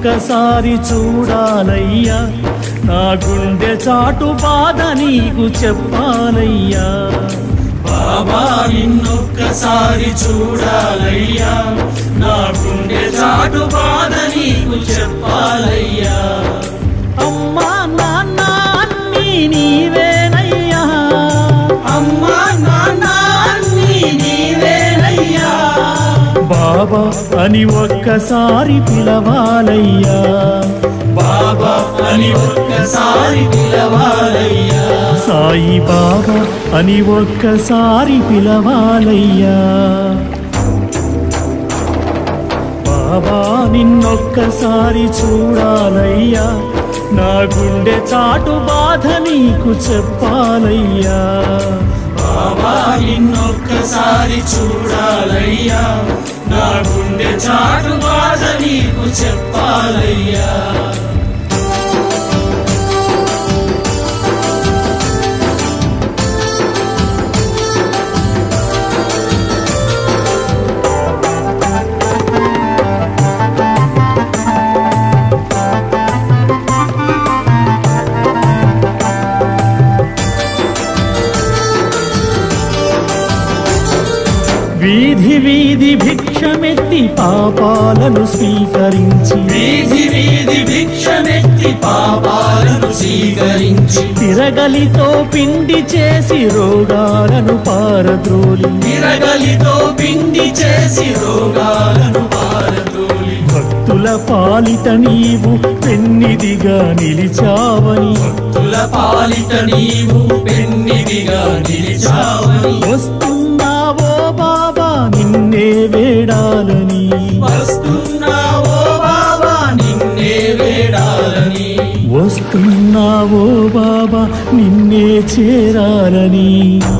నిన్నొక్కసారి చూడాలయ్యా నా గుండె చాటు బాధ నీకు చెప్పాలయ్యా బాబా నిన్నొక్కసారి చూడాలయ్యా నా గుండె చాటు బాధ నీకు చెప్పాలయ్యా అమ్మా నాన్న అన్నీ నీవేనయ్యా అమ్మా నాన్న అన్నీ నీవేనయ్యా బాబా అని ఒక్కసారి పిలవాలయ్యా బాబా అని ఒక్కసారి పిలవాలయ్యా సాయి బాబా అని ఒక్కసారి పిలవాలయ్యా బాబా నిన్నొక్కసారి చూడాలయ్యా నా గుండె చాటు బాధ నీకు చెప్పాలయ్యా బాబా నిన్నొక్కసారి చూడాలయ్యా నా గుండె చాటు బాధ నీకు చెప్పాలయ్యా వీధి వీధి భిక్షమెత్తి పాపాలను స్వీకరించి వీధి వీధి భిక్షమెత్తి పాపాలను స్వీకరించి తిరగలితో పిండి చేసి రోగాలను పారద్రోలి తిరగలితో పిండి చేసి రోగాలను పారదోలి భక్తుల పాలిట నీవు పెన్నిదిగా నిలిచావని భక్తుల పాలిట నీవు పెన్నిదిగా నిలిచావని వస్తున్నావో బాబా నిన్నే వేడాలని వస్తున్నావో బాబా నిన్నే వేడాలని వస్తున్నావో బాబా నిన్నే చేరాలని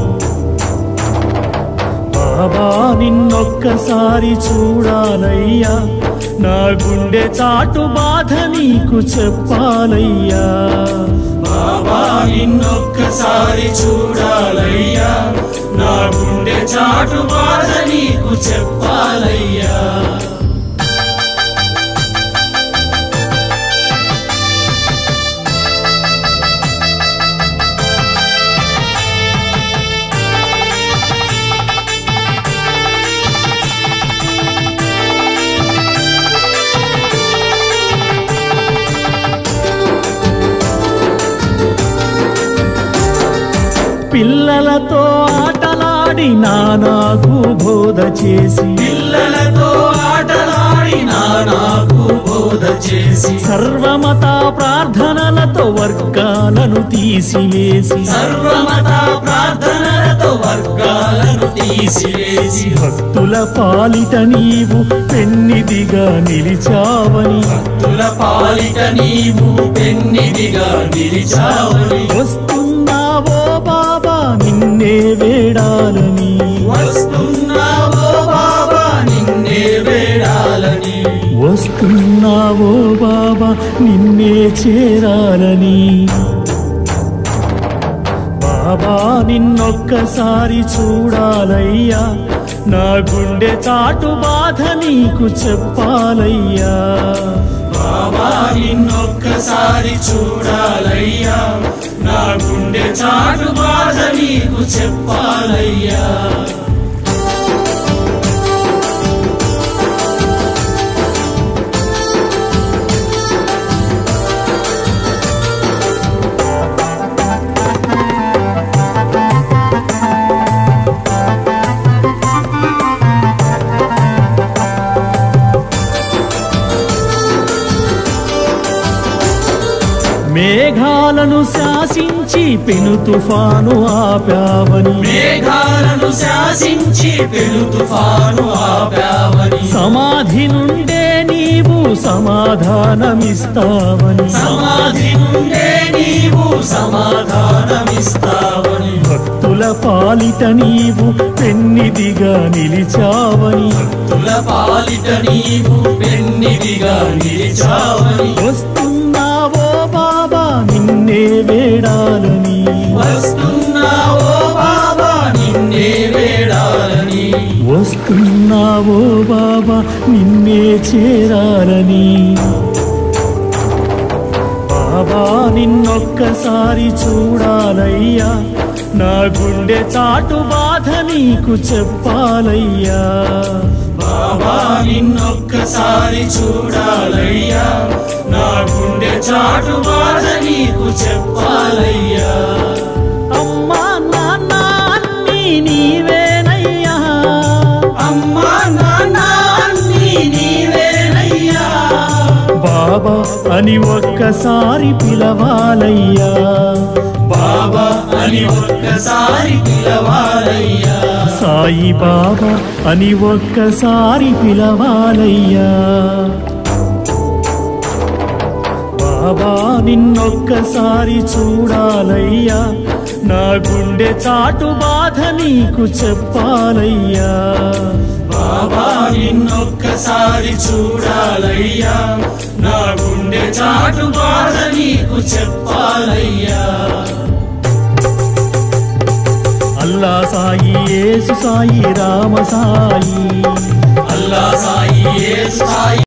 బాబా నిన్నొక్కసారి చూడాలయ్యా నా గుండె చాటు బాధ నీకు చెప్పాలయ్యా బాబా నిన్నొక్కసారి చూడాలయ్యా నా గుండె చాటు బాధ నీకు చెప్పాలయ్యా పిల్లలతో ఆటలాడి నానాకు బోధ చేసి పిల్లలతో ఆటలాడి నాకు బోధ చేసి సర్వమత ప్రార్థనలతో వర్గాలను తీసివేసి సర్వమత ప్రార్థనలతో వర్గాలను తీసివేసి భక్తుల పాలిట నీవు పెన్నిదిగా నిలిచావని భక్తుల పాలిట నీవు పెన్నిదిగా నిలిచావని వస్తున్నావో బాబా నిన్నే వేడాలని వస్తున్నావో బాబా నిన్నే వేడాలని వస్తున్నావో బాబా నిన్నే చేరాలని బాబా నిన్నొక్కసారి చూడాలయ్యా నా గుండె చాటు బాధ నీకు చెప్పాలయ్యా బాబా నిన్నొక్కసారి చూడాలయ్యా నా గుండె చాటు బాధ నీకు చెప్పాలయ్యా మేఘాలను శాసించి పెను తుఫాను ఆపావని మేఘాలను శాసించి పెను తుఫాను ఆపావని సమాధి నుండే నీవు సమాధానమిస్తావని సమాధి నుండే నీవు సమాధానమిస్తావని భక్తుల పాలిట నీవు పెన్నిదిగా నిలిచావని భక్తుల పాలిట నీవు పెన్నిదిగా నిలిచావని వస్తున్నావో బాబా నిన్నే వేడాలని వస్తున్నావో బాబా నిన్నే వేడాలని వస్తున్నావో బాబా నిన్నే చేరాలని బాబా నిన్నొక్కసారి చూడాలయ్యా నా గుండె చాటు బాధ నీకు చెప్పాలయ్యా బాబా నిన్నొక్కసారి చూడాలయ్యా నా గుండె చాటు బాధ నీకు చెప్పాలయ్యా అమ్మా నాన్న అన్నీ నీవేనయ్యా అమ్మా నాన్న అన్నీ నీవేనయ్యా బాబా అని ఒక్కసారి పిలవాలయ్యా బాబా అని ఒక్కసారి పిలవాలయ్యా సాయి బాబా అని ఒక్కసారి పిలవాలయ్యా బాబా నిన్నొక్కసారి చూడాలయ్యా నా గుండె చాటు బాధ నీకు చెప్పాలయ్యా బాబా నిన్నొక్కసారి చూడాలయ్యా నా గుండె చాటు బాధ నీకు చెప్పాలయ్యా అల్లా సాయి యేసు సాయి రామ సాయి అల్లా సాయి యేసు సాయి